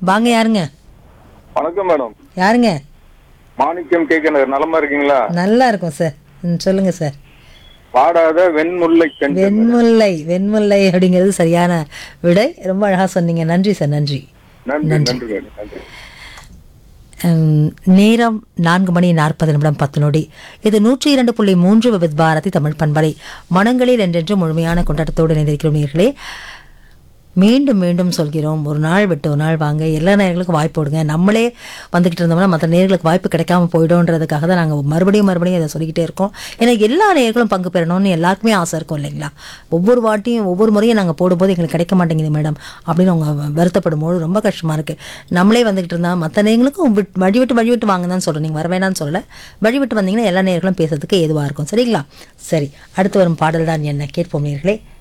வாங்க யாருங்க வணக்கம் மேடம் யாருங்க மாணிக்கம் கேட்க நலமா இருக்கீங்களா நல்லா இருக்கும் சார் ம், சொல்லுங்க சார் வாடாத வெண்முல்லை கண்டு வெண்முல்லை வெண்முல்லை அப்படிங்கிறது சரியான விடை ரொம்ப அழகா சொன்னீங்க நன்றி சார் நன்றி நன்றி நன்றி மேடம் நன்றி உம், நேரம் நான்கு மணி நாற்பது நிமிடம் பத்து நொடி இது நூற்றி இரண்டு புள்ளி மூன்று விவித் பாரதி தமிழ் பண்பலை மனங்களில் என்றென்று முழுமையான கொண்டாட்டத்தோடு இணைந்திருக்கிறோம் நேர்களே மீண்டும் மீண்டும் சொல்கிறோம் ஒரு நாள் விட்டு ஒரு நாள் வாங்க எல்லா நேர்களுக்கும் வாய்ப்பு கொடுங்க நம்மளே வந்துக்கிட்டு இருந்தோம்னா மற்ற நேர்களுக்கு வாய்ப்பு கிடைக்காம போயிடும்ன்றதுக்காக தான் நாங்கள் மறுபடியும் மறுபடியும் இதை சொல்லிக்கிட்டே இருக்கோம் ஏன்னா எல்லா நேர்களும் பங்கு பெறணும்னு எல்லாருக்குமே ஆசை இருக்கும் இல்லைங்களா ஒவ்வொரு வாட்டியும் ஒவ்வொரு முறையும் நாங்கள் போடும்போது எங்களுக்கு கிடைக்க மாட்டேங்குது மேடம் அப்படின்னு அவங்க வருத்தப்படும் போது ரொம்ப கஷ்டமாக இருக்குது நம்மளே வந்துக்கிட்டு இருந்தால் மற்ற நேர்களுக்கும் விட் வழி விட்டு வழி விட்டு வாங்க தான் சொல்கிறேன் நீங்கள் வர வேணாம்னு சொல்லலை வழி விட்டு வந்தீங்கன்னா எல்லா நேர்களும் பேசுறதுக்கு ஏதுவாக இருக்கும் சரிங்களா சரி அடுத்து வரும் பாடல் தான் என்ன கேட்போம் நேர்களே